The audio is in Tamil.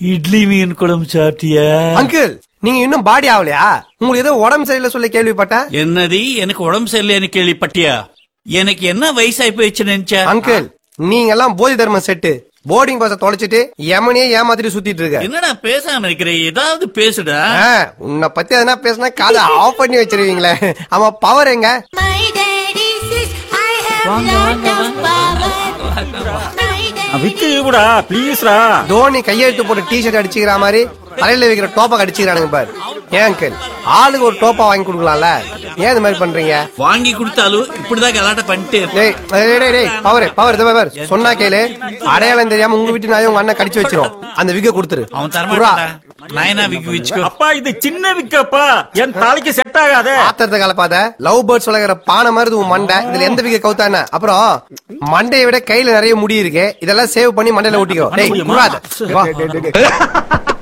இட்லி மீன் குழம்பு சாப்பிட்டியா அங்கிள் நீங்க இன்னும் பாடி ஆகலையா உங்களுக்கு ஏதோ உடம்பு சரியில்லை சொல்ல கேள்விப்பட்டேன் என்னது எனக்கு உடம்பு சரியில்லைன்னு கேள்விப்பட்டியா எனக்கு என்ன வயசாகி போயிடுச்சு நினைச்சா அங்கிள் நீங்க எல்லாம் போதி தர்மம் செட்டு போர்டிங் பாஸ தொலைச்சிட்டு யமனையே ஏமாத்திட்டு சுத்திட்டு இருக்க என்னடா பேசாம இருக்கிற ஏதாவது பேசுடா ஆ, உன்னை பத்தி எதனா பேசினா காதை ஆஃப் பண்ணி வச்சிருவீங்களே ஆமா பவர் எங்க My daddy says I have lot of power. My daddy விக்கு கூடா ப்ளீஸ்ரா தோனி கையெழுத்து போட்டு டி ஷர்ட் அடிச்சுக்கிற மாதிரி தலையில வைக்கிற டோப்பா அடிச்சுக்கிறானுங்க பாரு ஏன் அங்கிள் ஆளுக்கு ஒரு டோப்பா வாங்கி கொடுக்கலாம்ல ஏன் இந்த மாதிரி பண்றீங்க வாங்கி கொடுத்தாலும் இப்படிதான் கலாட்டம் பண்ணிட்டு இருப்பேன். டேய் டேய், டேய் டேய் பவர் பவர் இது பவர் சொன்னா கேளு அடையாளம் தெரியாம உங்க வீட்டு நாயை உங்க அண்ணன் கடிச்சு வச்சிரும் அந்த விக்க கொடுத்துரு அவன் புறா, தரமாட்டான்டா நயனா விக்கு வச்சுக்கோ அப்பா இது சின்ன விக்கப்பா என் தலைக்கு செட் ஆகாதே ஆத்திரத்தை கலப்பாத லவ் பேர்ட்ஸ் வளர்க்குற பானை மாதிரி உன் மண்டை இதுல எந்த விக்க கவுத்தான அப்புறம் மண்டையை விட கையில நிறைய முடி இருக்கு இதெல்லாம் சேவ் பண்ணி மண்டையில ஒட்டிக்கோ டேய் புறாத. வா